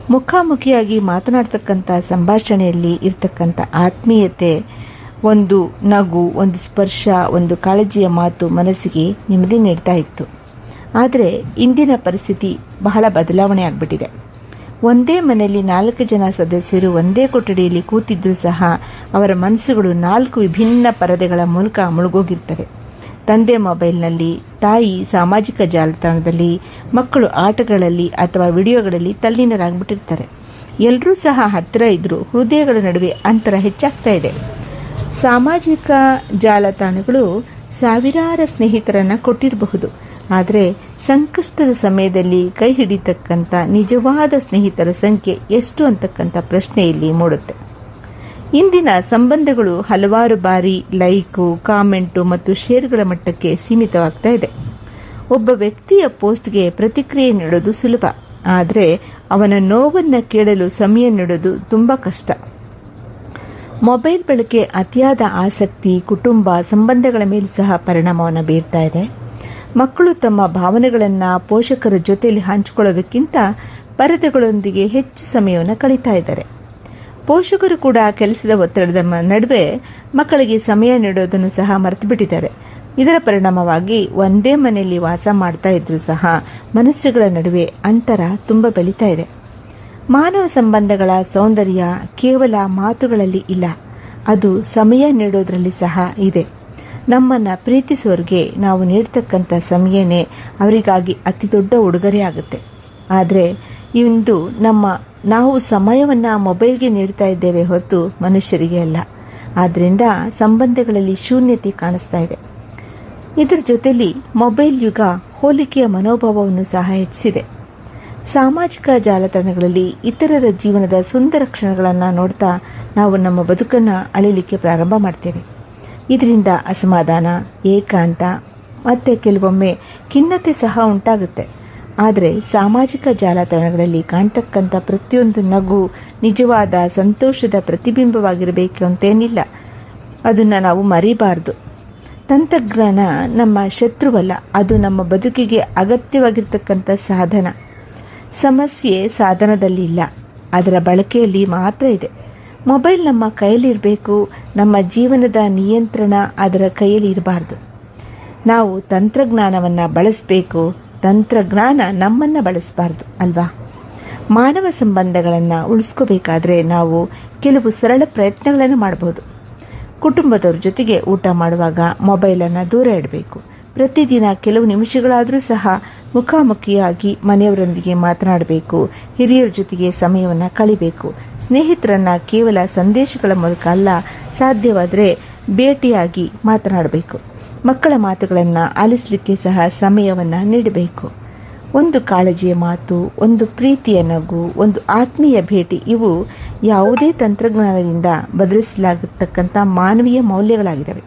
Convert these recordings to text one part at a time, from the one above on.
ಮುಖಾಮುಖಿಯಾಗಿ ಮಾತನಾಡ್ತಕ್ಕಂಥ ಸಂಭಾಷಣೆಯಲ್ಲಿ ಇರ್ತಕ್ಕಂಥ ಆತ್ಮೀಯತೆ ಒಂದು ನಗು ಒಂದು ಸ್ಪರ್ಶ ಒಂದು ಕಾಳಜಿಯ ಮಾತು ಮನಸ್ಸಿಗೆ ನೆಮ್ಮದಿ ನೀಡ್ತಾ ಇತ್ತು ಆದರೆ ಇಂದಿನ ಪರಿಸ್ಥಿತಿ ಬಹಳ ಬದಲಾವಣೆ ಆಗಿಬಿಟ್ಟಿದೆ ಒಂದೇ ಮನೆಯಲ್ಲಿ ನಾಲ್ಕು ಜನ ಸದಸ್ಯರು ಒಂದೇ ಕೊಠಡಿಯಲ್ಲಿ ಕೂತಿದ್ರೂ ಸಹ ಅವರ ಮನಸ್ಸುಗಳು ನಾಲ್ಕು ವಿಭಿನ್ನ ಪರದೆಗಳ ಮೂಲಕ ಮುಳುಗೋಗಿರ್ತವೆ ತಂದೆ ಮೊಬೈಲ್ನಲ್ಲಿ ತಾಯಿ ಸಾಮಾಜಿಕ ಜಾಲತಾಣದಲ್ಲಿ ಮಕ್ಕಳು ಆಟಗಳಲ್ಲಿ ಅಥವಾ ವಿಡಿಯೋಗಳಲ್ಲಿ ತಲ್ಲೀನರಾಗ್ಬಿಟ್ಟಿರ್ತಾರೆ ಎಲ್ಲರೂ ಸಹ ಹತ್ತಿರ ಇದ್ದರೂ ಹೃದಯಗಳ ನಡುವೆ ಅಂತರ ಹೆಚ್ಚಾಗ್ತಾ ಇದೆ ಸಾಮಾಜಿಕ ಜಾಲತಾಣಗಳು ಸಾವಿರಾರು ಸ್ನೇಹಿತರನ್ನು ಕೊಟ್ಟಿರಬಹುದು ಆದರೆ ಸಂಕಷ್ಟದ ಸಮಯದಲ್ಲಿ ಕೈ ಹಿಡಿತಕ್ಕಂಥ ನಿಜವಾದ ಸ್ನೇಹಿತರ ಸಂಖ್ಯೆ ಎಷ್ಟು ಅಂತಕ್ಕಂಥ ಪ್ರಶ್ನೆ ಇಲ್ಲಿ ಮೂಡುತ್ತೆ ಇಂದಿನ ಸಂಬಂಧಗಳು ಹಲವಾರು ಬಾರಿ ಲೈಕು ಕಾಮೆಂಟು ಮತ್ತು ಶೇರ್ಗಳ ಮಟ್ಟಕ್ಕೆ ಸೀಮಿತವಾಗ್ತಾ ಇದೆ ಒಬ್ಬ ವ್ಯಕ್ತಿಯ ಪೋಸ್ಟ್ಗೆ ಪ್ರತಿಕ್ರಿಯೆ ನೀಡೋದು ಸುಲಭ ಆದರೆ ಅವನ ನೋವನ್ನು ಕೇಳಲು ಸಮಯ ನೀಡೋದು ತುಂಬ ಕಷ್ಟ ಮೊಬೈಲ್ ಬಳಕೆ ಅತಿಯಾದ ಆಸಕ್ತಿ ಕುಟುಂಬ ಸಂಬಂಧಗಳ ಮೇಲೂ ಸಹ ಪರಿಣಾಮವನ್ನು ಬೀರ್ತಾ ಇದೆ ಮಕ್ಕಳು ತಮ್ಮ ಭಾವನೆಗಳನ್ನು ಪೋಷಕರ ಜೊತೆಯಲ್ಲಿ ಹಂಚಿಕೊಳ್ಳೋದಕ್ಕಿಂತ ಪರದೆಗಳೊಂದಿಗೆ ಹೆಚ್ಚು ಸಮಯವನ್ನು ಕಳೀತಾ ಇದ್ದಾರೆ ಪೋಷಕರು ಕೂಡ ಕೆಲಸದ ಒತ್ತಡದ ಮ- ನಡುವೆ ಮಕ್ಕಳಿಗೆ ಸಮಯ ನೀಡೋದನ್ನು ಸಹ ಮರೆತು ಬಿಟ್ಟಿದ್ದಾರೆ ಇದರ ಪರಿಣಾಮವಾಗಿ ಒಂದೇ ಮನೆಯಲ್ಲಿ ವಾಸ ಮಾಡ್ತಾ ಇದ್ರೂ ಸಹ ಮನಸ್ಸುಗಳ ನಡುವೆ ಅಂತರ ತುಂಬ ಬೆಳೀತಾ ಇದೆ ಮಾನವ ಸಂಬಂಧಗಳ ಸೌಂದರ್ಯ ಕೇವಲ ಮಾತುಗಳಲ್ಲಿ ಇಲ್ಲ ಅದು ಸಮಯ ನೀಡೋದ್ರಲ್ಲಿ ಸಹ ಇದೆ ನಮ್ಮನ್ನು ಪ್ರೀತಿಸುವವರಿಗೆ ನಾವು ನೀಡ್ತಕ್ಕಂಥ ಸಮಯನೇ ಅವರಿಗಾಗಿ ಅತಿ ದೊಡ್ಡ ಉಡುಗೊರೆ ಆಗುತ್ತೆ ಆದರೆ ಇಂದು ನಮ್ಮ ನಾವು ಸಮಯವನ್ನು ಮೊಬೈಲ್ಗೆ ನೀಡ್ತಾ ಇದ್ದೇವೆ ಹೊರತು ಮನುಷ್ಯರಿಗೆ ಅಲ್ಲ ಆದ್ದರಿಂದ ಸಂಬಂಧಗಳಲ್ಲಿ ಶೂನ್ಯತೆ ಕಾಣಿಸ್ತಾ ಇದೆ ಇದರ ಜೊತೆಲಿ ಮೊಬೈಲ್ ಯುಗ ಹೋಲಿಕೆಯ ಮನೋಭಾವವನ್ನು ಸಹ ಹೆಚ್ಚಿಸಿದೆ ಸಾಮಾಜಿಕ ಜಾಲತಾಣಗಳಲ್ಲಿ ಇತರರ ಜೀವನದ ಸುಂದರ ಕ್ಷಣಗಳನ್ನು ನೋಡ್ತಾ ನಾವು ನಮ್ಮ ಬದುಕನ್ನು ಅಳಿಲಿಕ್ಕೆ ಪ್ರಾರಂಭ ಮಾಡ್ತೇವೆ ಇದರಿಂದ ಅಸಮಾಧಾನ ಏಕಾಂತ ಮತ್ತು ಕೆಲವೊಮ್ಮೆ ಖಿನ್ನತೆ ಸಹ ಉಂಟಾಗುತ್ತೆ ಆದರೆ ಸಾಮಾಜಿಕ ಜಾಲತಾಣಗಳಲ್ಲಿ ಕಾಣ್ತಕ್ಕಂಥ ಪ್ರತಿಯೊಂದು ನಗು ನಿಜವಾದ ಸಂತೋಷದ ಪ್ರತಿಬಿಂಬವಾಗಿರಬೇಕು ಅಂತೇನಿಲ್ಲ ಅದನ್ನು ನಾವು ಮರಿಬಾರ್ದು ತಂತ್ರಜ್ಞಾನ ನಮ್ಮ ಶತ್ರುವಲ್ಲ ಅದು ನಮ್ಮ ಬದುಕಿಗೆ ಅಗತ್ಯವಾಗಿರ್ತಕ್ಕಂಥ ಸಾಧನ ಸಮಸ್ಯೆ ಸಾಧನದಲ್ಲಿಲ್ಲ ಅದರ ಬಳಕೆಯಲ್ಲಿ ಮಾತ್ರ ಇದೆ ಮೊಬೈಲ್ ನಮ್ಮ ಕೈಯಲ್ಲಿರಬೇಕು ನಮ್ಮ ಜೀವನದ ನಿಯಂತ್ರಣ ಅದರ ಕೈಯಲ್ಲಿ ಇರಬಾರ್ದು ನಾವು ತಂತ್ರಜ್ಞಾನವನ್ನು ಬಳಸಬೇಕು ತಂತ್ರಜ್ಞಾನ ನಮ್ಮನ್ನು ಬಳಸಬಾರ್ದು ಅಲ್ವಾ ಮಾನವ ಸಂಬಂಧಗಳನ್ನು ಉಳಿಸ್ಕೋಬೇಕಾದ್ರೆ ನಾವು ಕೆಲವು ಸರಳ ಪ್ರಯತ್ನಗಳನ್ನು ಮಾಡಬಹುದು ಕುಟುಂಬದವ್ರ ಜೊತೆಗೆ ಊಟ ಮಾಡುವಾಗ ಮೊಬೈಲನ್ನು ದೂರ ಇಡಬೇಕು ಪ್ರತಿದಿನ ಕೆಲವು ನಿಮಿಷಗಳಾದರೂ ಸಹ ಮುಖಾಮುಖಿಯಾಗಿ ಮನೆಯವರೊಂದಿಗೆ ಮಾತನಾಡಬೇಕು ಹಿರಿಯರ ಜೊತೆಗೆ ಸಮಯವನ್ನು ಕಳಿಬೇಕು ಸ್ನೇಹಿತರನ್ನು ಕೇವಲ ಸಂದೇಶಗಳ ಮೂಲಕ ಅಲ್ಲ ಸಾಧ್ಯವಾದರೆ ಭೇಟಿಯಾಗಿ ಮಾತನಾಡಬೇಕು ಮಕ್ಕಳ ಮಾತುಗಳನ್ನು ಆಲಿಸಲಿಕ್ಕೆ ಸಹ ಸಮಯವನ್ನು ನೀಡಬೇಕು ಒಂದು ಕಾಳಜಿಯ ಮಾತು ಒಂದು ಪ್ರೀತಿಯ ನಗು ಒಂದು ಆತ್ಮೀಯ ಭೇಟಿ ಇವು ಯಾವುದೇ ತಂತ್ರಜ್ಞಾನದಿಂದ ಬದಲಿಸಲಾಗತಕ್ಕಂಥ ಮಾನವೀಯ ಮೌಲ್ಯಗಳಾಗಿದ್ದಾವೆ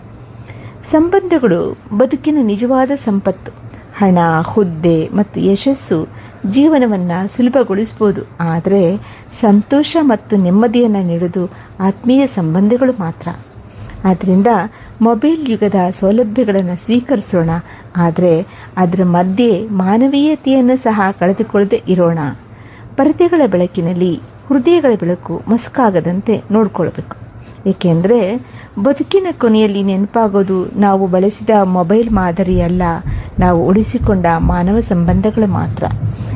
ಸಂಬಂಧಗಳು ಬದುಕಿನ ನಿಜವಾದ ಸಂಪತ್ತು ಹಣ ಹುದ್ದೆ ಮತ್ತು ಯಶಸ್ಸು ಜೀವನವನ್ನು ಸುಲಭಗೊಳಿಸ್ಬೋದು ಆದರೆ ಸಂತೋಷ ಮತ್ತು ನೆಮ್ಮದಿಯನ್ನು ನೀಡೋದು ಆತ್ಮೀಯ ಸಂಬಂಧಗಳು ಮಾತ್ರ ಆದ್ದರಿಂದ ಮೊಬೈಲ್ ಯುಗದ ಸೌಲಭ್ಯಗಳನ್ನು ಸ್ವೀಕರಿಸೋಣ ಆದರೆ ಅದರ ಮಧ್ಯೆ ಮಾನವೀಯತೆಯನ್ನು ಸಹ ಕಳೆದುಕೊಳ್ಳದೆ ಇರೋಣ ಪರದೆಗಳ ಬೆಳಕಿನಲ್ಲಿ ಹೃದಯಗಳ ಬೆಳಕು ಮಸ್ಕಾಗದಂತೆ ನೋಡಿಕೊಳ್ಬೇಕು ಏಕೆಂದರೆ ಬದುಕಿನ ಕೊನೆಯಲ್ಲಿ ನೆನಪಾಗೋದು ನಾವು ಬಳಸಿದ ಮೊಬೈಲ್ ಮಾದರಿ ಅಲ್ಲ ನಾವು ಉಳಿಸಿಕೊಂಡ ಮಾನವ ಸಂಬಂಧಗಳು ಮಾತ್ರ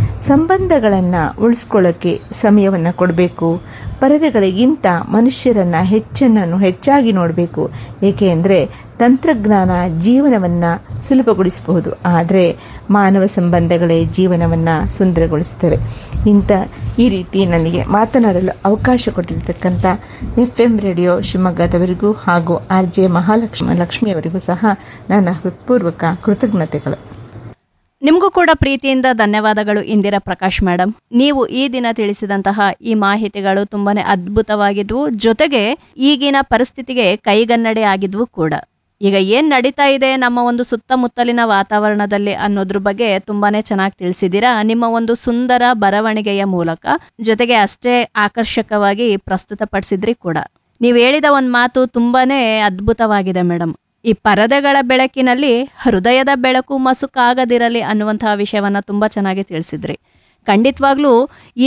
ಸಂಬಂಧಗಳನ್ನು ಉಳಿಸ್ಕೊಳ್ಳೋಕ್ಕೆ ಸಮಯವನ್ನು ಕೊಡಬೇಕು ಪರದೆಗಳಿಗಿಂತ ಮನುಷ್ಯರನ್ನು ಹೆಚ್ಚನ್ನು ಹೆಚ್ಚಾಗಿ ನೋಡಬೇಕು ಏಕೆಂದರೆ ತಂತ್ರಜ್ಞಾನ ಜೀವನವನ್ನು ಸುಲಭಗೊಳಿಸಬಹುದು ಆದರೆ ಮಾನವ ಸಂಬಂಧಗಳೇ ಜೀವನವನ್ನು ಸುಂದರಗೊಳಿಸ್ತವೆ ಇಂಥ ಈ ರೀತಿ ನನಗೆ ಮಾತನಾಡಲು ಅವಕಾಶ ಕೊಟ್ಟಿರ್ತಕ್ಕಂಥ ಎಫ್ ಎಂ ರೇಡಿಯೋ ಶಿವಮೊಗ್ಗದವರಿಗೂ ಹಾಗೂ ಆರ್ ಜೆ ಮಹಾಲಕ್ಷ್ಮಿ ಲಕ್ಷ್ಮಿಯವರಿಗೂ ಸಹ ನನ್ನ ಹೃತ್ಪೂರ್ವಕ ಕೃತಜ್ಞತೆಗಳು ನಿಮಗೂ ಕೂಡ ಪ್ರೀತಿಯಿಂದ ಧನ್ಯವಾದಗಳು ಇಂದಿರಾ ಪ್ರಕಾಶ್ ಮೇಡಮ್ ನೀವು ಈ ದಿನ ತಿಳಿಸಿದಂತಹ ಈ ಮಾಹಿತಿಗಳು ತುಂಬಾನೇ ಅದ್ಭುತವಾಗಿದ್ವು ಜೊತೆಗೆ ಈಗಿನ ಪರಿಸ್ಥಿತಿಗೆ ಕೈಗನ್ನಡಿ ಆಗಿದ್ವು ಕೂಡ ಈಗ ಏನ್ ನಡೀತಾ ಇದೆ ನಮ್ಮ ಒಂದು ಸುತ್ತಮುತ್ತಲಿನ ವಾತಾವರಣದಲ್ಲಿ ಅನ್ನೋದ್ರ ಬಗ್ಗೆ ತುಂಬಾನೇ ಚೆನ್ನಾಗಿ ತಿಳಿಸಿದ್ದೀರಾ ನಿಮ್ಮ ಒಂದು ಸುಂದರ ಬರವಣಿಗೆಯ ಮೂಲಕ ಜೊತೆಗೆ ಅಷ್ಟೇ ಆಕರ್ಷಕವಾಗಿ ಪ್ರಸ್ತುತಪಡಿಸಿದ್ರಿ ಕೂಡ ನೀವು ಹೇಳಿದ ಒಂದು ಮಾತು ತುಂಬಾನೇ ಅದ್ಭುತವಾಗಿದೆ ಮೇಡಮ್ ಈ ಪರದೆಗಳ ಬೆಳಕಿನಲ್ಲಿ ಹೃದಯದ ಬೆಳಕು ಮಸುಕಾಗದಿರಲಿ ಅನ್ನುವಂತಹ ವಿಷಯವನ್ನ ತುಂಬಾ ಚೆನ್ನಾಗಿ ತಿಳಿಸಿದ್ರಿ ಖಂಡಿತವಾಗ್ಲೂ ಈ